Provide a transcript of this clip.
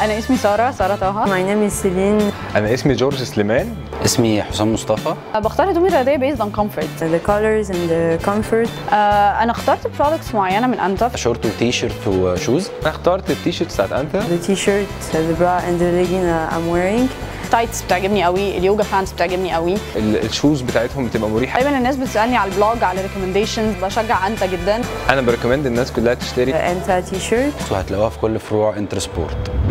انا اسمي ساره ساره طه My name is Celine. انا اسمي جورج سليمان اسمي حسام مصطفى بختار هدومي الرياضيه بيزد اون كومفورت The colors and the comfort. انا اخترت برودكتس معينه من انتف شورت وتي شيرت وشوز انا اخترت التيشيرت بتاعت انت The t-shirt, the bra and the legging uh, I'm wearing. تايتس بتعجبني قوي اليوجا بانتس بتعجبني قوي ال- الشوز بتاعتهم بتبقى مريحه دايما الناس بتسالني على البلوج على ريكومنديشنز بشجع انت جدا انا بريكومند الناس كلها تشتري The Enta t-shirt. وهتلاقوها في كل فروع انتر سبورت